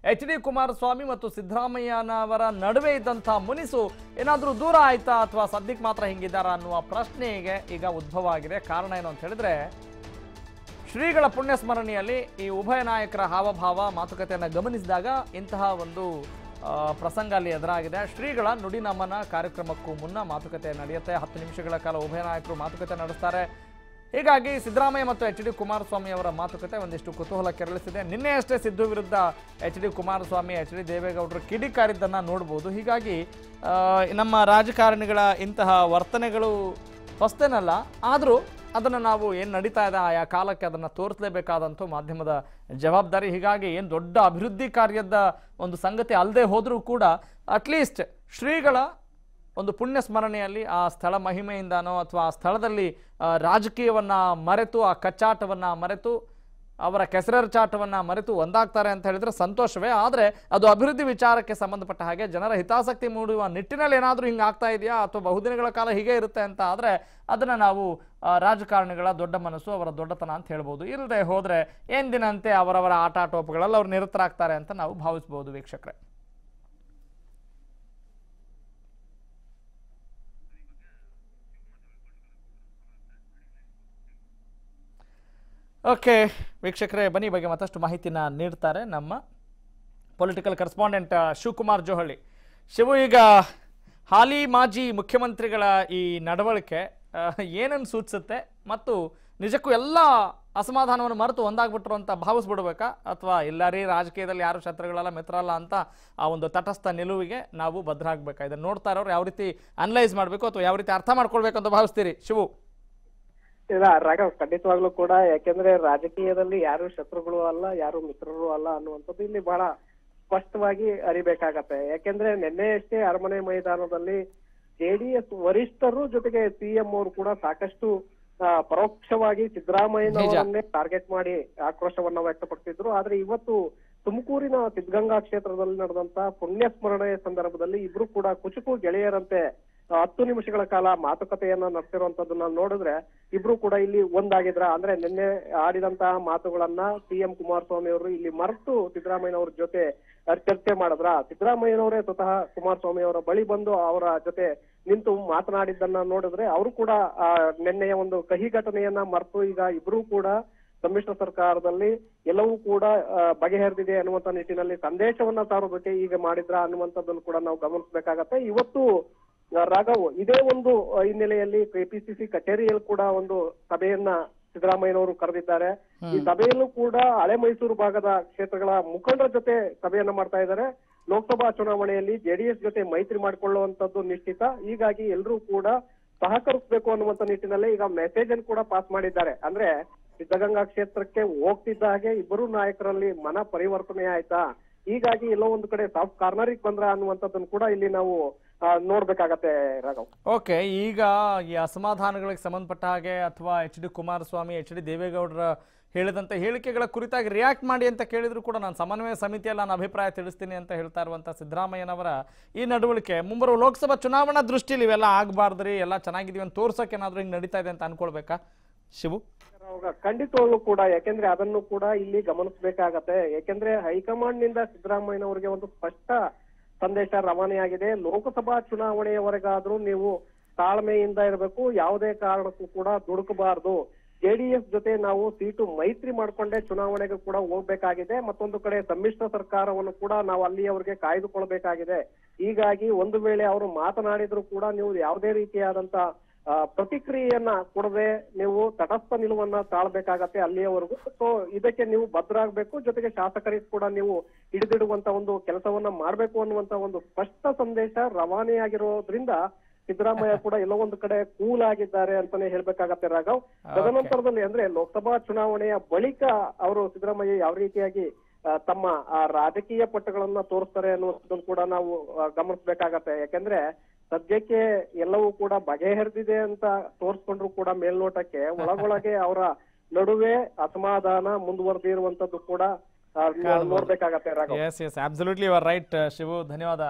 H D Kumaraswamy ಮತ್ತು ಸಿದ್ದರಾಮಯ್ಯನವರ ನಡುವೆ ಇದ್ದಂಥ ಮುನಿಸು ಏನಾದರೂ ದೂರ ಆಯ್ತಾ ಅಥವಾ ಸದ್ಯಕ್ಕೆ ಮಾತ್ರ ಹಿಂಗಿದ್ದಾರಾ ಅನ್ನುವ ಪ್ರಶ್ನೆಗೆ ಈಗ ಉದ್ಭವ ಆಗಿದೆ ಕಾರಣ ಏನು ಅಂತ ಹೇಳಿದ್ರೆ ಶ್ರೀಗಳ ಪುಣ್ಯ ಸ್ಮರಣೆಯಲ್ಲಿ ಈ ಉಭಯ ನಾಯಕರ ಹಾವಭಾವ ಮಾತುಕತೆಯನ್ನು ಗಮನಿಸಿದಾಗ ಇಂತಹ ಒಂದು ಆ, ಪ್ರಸಂಗ ಅಲ್ಲಿ ಎದುರಾಗಿದೆ ಶ್ರೀಗಳ ನುಡಿ ನಮನ ಕಾರ್ಯಕ್ರಮಕ್ಕೂ ಮುನ್ನ ಮಾತುಕತೆ ನಡೆಯುತ್ತೆ ಹತ್ತು ನಿಮಿಷಗಳ ಕಾಲ ಉಭಯ ನಾಯಕರು ಮಾತುಕತೆ ನಡೆಸ್ತಾರೆ ಹೀಗಾಗಿ ಸಿದ್ದರಾಮಯ್ಯ ಮತ್ತು ಎಚ್ ಡಿ ಕುಮಾರಸ್ವಾಮಿ ಅವರ ಮಾತುಕತೆ ಒಂದಿಷ್ಟು ಕುತೂಹಲ ಕೆರಳಿಸಿದೆ ನಿನ್ನೆ ಅಷ್ಟೇ ಸಿದ್ದು ವಿರುದ್ಧ H D Kumaraswamy H D ದೇವೇಗೌಡರು ಕಿಡಿಕಾರಿದ್ದನ್ನು ನೋಡ್ಬೋದು ಹೀಗಾಗಿ ಆ, ನಮ್ಮ ರಾಜಕಾರಣಿಗಳ ಇಂತಹ ವರ್ತನೆಗಳು ಹೊಸ್ತೇನಲ್ಲ ಆದರೂ ಅದನ್ನು ನಾವು ಏನು ನಡೀತಾ ಇದೆ ಆಯಾ ಕಾಲಕ್ಕೆ ಅದನ್ನು ತೋರಿಸಲೇಬೇಕಾದಂಥ ಮಾಧ್ಯಮದ ಜವಾಬ್ದಾರಿ ಹೀಗಾಗಿ ಏನು ದೊಡ್ಡ ಅಭಿವೃದ್ಧಿ ಕಾರ್ಯದ ಒಂದು ಸಂಗತಿ ಅಲ್ಲದೆ ಹೋದರೂ ಕೂಡ ಅಟ್ಲೀಸ್ಟ್ ಶ್ರೀಗಳ ಒಂದು ಪುಣ್ಯ ಸ್ಮರಣೆಯಲ್ಲಿ ಆ ಸ್ಥಳ ಮಹಿಮೆಯಿಂದನೋ ಅಥವಾ ಆ ಸ್ಥಳದಲ್ಲಿ ಆ, ರಾಜಕೀಯವನ್ನ ಮರೆತು ಆ ಕಚ್ಚಾಟವನ್ನ ಮರೆತು ಅವರ ಕೆಸರಚಾಟವನ್ನ ಮರೆತು ಒಂದಾಗ್ತಾರೆ ಅಂತ ಹೇಳಿದ್ರೆ ಸಂತೋಷವೇ ಆದರೆ ಅದು ಅಭಿವೃದ್ಧಿ ವಿಚಾರಕ್ಕೆ ಸಂಬಂಧಪಟ್ಟ ಹಾಗೆ ಜನರ ಹಿತಾಸಕ್ತಿ ಮೂಡುವ ನಿಟ್ಟಿನಲ್ಲಿ ಏನಾದರೂ ಹಿಂಗೆ ಆಗ್ತಾ ಇದೆಯಾ ಅಥವಾ ಬಹುದಿನಗಳ ಕಾಲ ಹೀಗೆ ಇರುತ್ತೆ ಅಂತ ಆದರೆ ಅದನ್ನು ನಾವು ಆ, ರಾಜಕಾರಣಿಗಳ ದೊಡ್ಡ ಮನಸ್ಸು ಅವರ ದೊಡ್ಡತನ ಅಂತ ಹೇಳ್ಬೋದು ಇಲ್ಲದೆ ಹೋದರೆ ಎಂದಿನಂತೆ ಅವರವರ ಆಟ ಟೋಪಗಳಲ್ಲಿ ಅವ್ರು ನಿರತರಾಗ್ತಾರೆ ಅಂತ ನಾವು ಭಾವಿಸ್ಬೋದು ವೀಕ್ಷಕರೇ ಓಕೆ ವೀಕ್ಷಕರೇ ಬನ್ನಿ ಈ ಬಗ್ಗೆ ಮತ್ತಷ್ಟು ಮಾಹಿತಿನ ನೀಡ್ತಾರೆ ನಮ್ಮ ಪೊಲಿಟಿಕಲ್ ಕರೆಸ್ಪಾಂಡೆಂಟ್ ಶಿವಕುಮಾರ್ ಜೋಹಳ್ಳಿ ಶಿವು ಈಗ ಹಾಲಿ ಮಾಜಿ ಮುಖ್ಯಮಂತ್ರಿಗಳ ಈ ನಡವಳಿಕೆ ಆ, ಏನನ್ನು ಸೂಚಿಸುತ್ತೆ ಮತ್ತು ನಿಜಕ್ಕೂ ಎಲ್ಲ ಅಸಮಾಧಾನವನ್ನು ಮರೆತು ಒಂದಾಗ್ಬಿಟ್ರು ಅಂತ ಭಾವಿಸ್ಬಿಡ್ಬೇಕಾ ಅಥವಾ ಇಲ್ಲ ರೀ ರಾಜಕೀಯದಲ್ಲಿ ಯಾರು ಶತ್ರುಗಳಲ್ಲ ಮಿತ್ರರಲ್ಲ ಅಂತ ಆ ಒಂದು ತಟಸ್ಥ ನಿಲುವಿಗೆ ನಾವು ಭದ್ರ ಆಗ್ಬೇಕಾ ಇದನ್ನು ನೋಡ್ತಾ ಇರೋರು ಯಾವ ರೀತಿ ಅನಲೈಸ್ ಮಾಡಬೇಕು ಅಥವಾ ಯಾವ ರೀತಿ ಅರ್ಥ ಮಾಡ್ಕೊಳ್ಬೇಕು ಅಂತ ಭಾವಿಸ್ತೀರಿ ಶಿವು ಇಲ್ಲ ರಾಘವ್ ಖಂಡಿತವಾಗ್ಲೂ ಕೂಡ ಯಾಕೆಂದ್ರೆ ರಾಜಕೀಯದಲ್ಲಿ ಯಾರು ಶತ್ರುಗಳು ಅಲ್ಲ ಯಾರು ಮಿತ್ರರು ಅಲ್ಲ ಅನ್ನುವಂಥದ್ದು ಇಲ್ಲಿ ಬಹಳ ಸ್ಪಷ್ಟವಾಗಿ ಅರಿಬೇಕಾಗತ್ತೆ ಯಾಕೆಂದ್ರೆ ನಿನ್ನೆಯಷ್ಟೇ ಅರಮನೆ ಮೈದಾನದಲ್ಲಿ ಜೆಡಿಎಸ್ ವರಿಷ್ಠರು ಜೊತೆಗೆ ಸಿಎಂ ಅವರು ಕೂಡ ಸಾಕಷ್ಟು ಆ, ಪರೋಕ್ಷವಾಗಿ ಸಿದ್ದರಾಮಯ್ಯನವರನ್ನೇ ಟಾರ್ಗೆಟ್ ಮಾಡಿ ಆಕ್ರೋಶವನ್ನ ವ್ಯಕ್ತಪಡಿಸಿದ್ರು ಆದ್ರೆ ಇವತ್ತು ತುಮಕೂರಿನ ಸಿದ್ಧಗಂಗಾ ಕ್ಷೇತ್ರದಲ್ಲಿ ನಡೆದಂತ ಪುಣ್ಯ ಸ್ಮರಣೆ ಸಂದರ್ಭದಲ್ಲಿ ಇಬ್ರು ಕೂಡ ಕುಚುಕು ಗೆಳೆಯರಂತೆ ಆ, ಹತ್ತು ನಿಮಿಷಗಳ ಕಾಲ ಮಾತುಕತೆಯನ್ನ ನಡೆಸಿರುವಂತದನ್ನ ನೋಡಿದ್ರೆ ಇಬ್ರು ಕೂಡ ಇಲ್ಲಿ ಒಂದಾಗಿದ್ರ ಅಂದ್ರೆ ನಿನ್ನೆ ಆಡಿದಂತಹ ಮಾತುಗಳನ್ನ ಸಿಎಂ ಕುಮಾರಸ್ವಾಮಿ ಅವರು ಇಲ್ಲಿ ಮರೆತು ಸಿದ್ದರಾಮಯ್ಯನವ್ರ ಜೊತೆ ಆ, ಚರ್ಚೆ ಮಾಡಿದ್ರ ಸಿದ್ದರಾಮಯ್ಯನವರೇ ಸ್ವತಃ ಕುಮಾರಸ್ವಾಮಿ ಅವರ ಬಳಿ ಬಂದು ಅವರ ಜೊತೆ ನಿಂತು ಮಾತನಾಡಿದ್ದನ್ನ ನೋಡಿದ್ರೆ ಅವರು ಕೂಡ ಆ ನಿನ್ನೆಯ ಒಂದು ಕಹಿ ಘಟನೆಯನ್ನ ಮರೆತು ಈಗ ಇಬ್ರು ಕೂಡ ಸಮ್ಮಿಶ್ರ ಸರ್ಕಾರದಲ್ಲಿ ಎಲ್ಲವೂ ಕೂಡ ಆ, ಬಗೆಹರಿದಿದೆ ಅನ್ನುವಂತ ನಿಟ್ಟಿನಲ್ಲಿ ಸಂದೇಶವನ್ನ ಸಾರೋದಕ್ಕೆ ಈಗ ಮಾಡಿದ್ರ ಅನ್ನುವಂಥದ್ದನ್ನು ಕೂಡ ನಾವು ಗಮನಿಸಬೇಕಾಗತ್ತೆ ಇವತ್ತು ಆ, ರಾಘವ್ ಇದೇ ಒಂದು ಆ, ಹಿನ್ನೆಲೆಯಲ್ಲಿ ಕೆಪಿಸಿಸಿ ಕಚೇರಿಯಲ್ಲಿ ಕೂಡ ಒಂದು ಸಭೆಯನ್ನ ಸಿದ್ದರಾಮಯ್ಯನವರು ಕರೆದಿದ್ದಾರೆ ಈ ಸಭೆಯಲ್ಲೂ ಕೂಡ ಹಳೆ ಮೈಸೂರು ಭಾಗದ ಕ್ಷೇತ್ರಗಳ ಮುಖಂಡರ ಜೊತೆ ಸಭೆಯನ್ನ ಮಾಡ್ತಾ ಇದ್ದಾರೆ ಲೋಕಸಭಾ ಚುನಾವಣೆಯಲ್ಲಿ ಜೆಡಿಎಸ್ ಜೊತೆ ಮೈತ್ರಿ ಮಾಡಿಕೊಳ್ಳುವಂತದ್ದು ನಿಶ್ಚಿತ ಹೀಗಾಗಿ ಎಲ್ಲರೂ ಕೂಡ ಸಹಕರಿಸಬೇಕು ಅನ್ನುವಂತ ನಿಟ್ಟಿನಲ್ಲಿ ಈಗ ಮೆಸೇಜ್ ಅನ್ನು ಕೂಡ ಪಾಸ್ ಮಾಡಿದ್ದಾರೆ ಅಂದ್ರೆ ಸಿದ್ಧಗಂಗಾ ಕ್ಷೇತ್ರಕ್ಕೆ ಹೋಗ್ತಿದ್ದ ಹಾಗೆ ಇಬ್ಬರು ನಾಯಕರಲ್ಲಿ ಮನ ಪರಿವರ್ತನೆ ಆಯ್ತಾ ಹೀಗಾಗಿ ಎಲ್ಲೋ ಒಂದು ಕಡೆ ಸಾಫ್ಟ್ ಕಾರ್ನರಿಗೆ ಬಂದ್ರ ಅನ್ನುವಂಥದ್ದನ್ನು ಕೂಡ ಇಲ್ಲಿ ನಾವು ಆ, ನೋಡ್ಬೇಕಾಗತ್ತೆ ರಾಘವ್ ಓಕೆ ಈಗ ಈ ಅಸಮಾಧಾನಗಳಿಗೆ ಸಂಬಂಧಪಟ್ಟ ಹಾಗೆ ಅಥವಾ H D Kumaraswamy H D ದೇವೇಗೌಡರ ಹೇಳಿದಂಥ ಹೇಳಿಕೆಗಳ ಕುರಿತಾಗಿ ರಿಯಾಕ್ಟ್ ಮಾಡಿ ಅಂತ ಕೇಳಿದ್ರು ಕೂಡ ನಾನು ಸಮನ್ವಯ ಸಮಿತಿಯಲ್ಲಿ ನಾನು ಅಭಿಪ್ರಾಯ ತಿಳಿಸ್ತೀನಿ ಅಂತ ಹೇಳ್ತಾ ಇರುವಂಥ ಸಿದ್ದರಾಮಯ್ಯನವರ ಈ ನಡವಳಿಕೆ ಮುಂಬರುವ ಲೋಕಸಭಾ ಚುನಾವಣಾ ದೃಷ್ಟಿಯಲ್ಲಿ ಇವೆಲ್ಲ ಆಗಬಾರ್ದ್ರಿ ಎಲ್ಲ ಚೆನ್ನಾಗಿದೀವಿ ಅಂತ ತೋರ್ಸಕ್ಕೆ ಏನಾದರೂ ಹಿಂಗೆ ನಡೀತಾ ಇದೆ ಅಂತ ಅನ್ಕೊಳ್ಬೇಕಾ ಶಿವು ಅವಾಗ ಖಂಡಿತವಾಗ್ಲೂ ಕೂಡ ಯಾಕೆಂದ್ರೆ ಅದನ್ನು ಕೂಡ ಇಲ್ಲಿ ಗಮನಿಸಬೇಕಾಗತ್ತೆ ಯಾಕೆಂದ್ರೆ ಹೈಕಮಾಂಡ್ ನಿಂದ ಸಿದ್ದರಾಮಯ್ಯನವರಿಗೆ ಒಂದು ಸ್ಪಷ್ಟ ಸಂದೇಶ ರವಾನೆಯಾಗಿದೆ ಲೋಕಸಭಾ ಚುನಾವಣೆಯವರೆಗಾದ್ರೂ ನೀವು ತಾಳ್ಮೆಯಿಂದ ಇರಬೇಕು ಯಾವುದೇ ಕಾರಣಕ್ಕೂ ಕೂಡ ದುಡುಕಬಾರದು ಜೆಡಿಎಸ್ ಜೊತೆ ನಾವು ಸೀಟು ಮೈತ್ರಿ ಮಾಡ್ಕೊಂಡೇ ಚುನಾವಣೆಗೆ ಕೂಡ ಹೋಗ್ಬೇಕಾಗಿದೆ ಮತ್ತೊಂದು ಕಡೆ ಸಮ್ಮಿಶ್ರ ಸರ್ಕಾರವನ್ನು ಕೂಡ ನಾವು ಅಲ್ಲಿಯವರೆಗೆ ಕಾಯ್ದುಕೊಳ್ಬೇಕಾಗಿದೆ ಹೀಗಾಗಿ ಒಂದು ವೇಳೆ ಅವರು ಮಾತನಾಡಿದ್ರು ಕೂಡ ನೀವು ಯಾವುದೇ ರೀತಿಯಾದಂತ ಆ, ಪ್ರತಿಕ್ರಿಯೆಯನ್ನ ಕೊಡದೆ ನೀವು ತಟಸ್ಥ ನಿಲುವನ್ನ ತಾಳ್ಬೇಕಾಗತ್ತೆ ಅಲ್ಲಿಯವರೆಗೂ ಸೊ ಇದಕ್ಕೆ ನೀವು ಭದ್ರಾಗಬೇಕು ಜೊತೆಗೆ ಶಾಸಕರಿಗೆ ಕೂಡ ನೀವು ಹಿಡಿದಿಡುವಂತ ಒಂದು ಕೆಲಸವನ್ನ ಮಾಡ್ಬೇಕು ಅನ್ನುವಂತ ಒಂದು ಸ್ಪಷ್ಟ ಸಂದೇಶ ರವಾನೆಯಾಗಿರೋದ್ರಿಂದ ಸಿದ್ದರಾಮಯ್ಯ ಕೂಡ ಎಲ್ಲೋ ಒಂದು ಕಡೆ ಕೂಲ್ ಆಗಿದ್ದಾರೆ ಅಂತಾನೆ ಹೇಳ್ಬೇಕಾಗತ್ತೆ ರಾಘವ್ ತದನಂತರದಲ್ಲಿ ಅಂದ್ರೆ ಲೋಕಸಭಾ ಚುನಾವಣೆಯ ಬಳಿಕ ಅವರು ಸಿದ್ದರಾಮಯ್ಯ ಯಾವ ರೀತಿಯಾಗಿ ಆ, ತಮ್ಮ ಆ ರಾಜಕೀಯ ಪಟ್ಟಗಳನ್ನ ತೋರಿಸ್ತಾರೆ ಅನ್ನುವಂಥದ್ದನ್ನು ಕೂಡ ನಾವು ಆ, ಗಮನಿಸ್ಬೇಕಾಗತ್ತೆ ಯಾಕೆಂದ್ರೆ ಸದ್ಯಕ್ಕೆ ಎಲ್ಲವೂ ಕೂಡ ಬಗೆಹರಿದಿದೆ ಅಂತ ತೋರಿಸ್ಕೊಂಡ್ರು ಕೂಡ ಮೇಲ್ನೋಟಕ್ಕೆ ಒಳಗೊಳಗೆ ಅವರ ನಡುವೆ ಅಸಮಾಧಾನ ಮುಂದುವರೆದಿರುವಂತದ್ದು ಕೂಡ ಆ, ನೋಡ್ಬೇಕಾಗತ್ತೆ Raghav yes yes absolutely you are right Shivu ಧನ್ಯವಾದ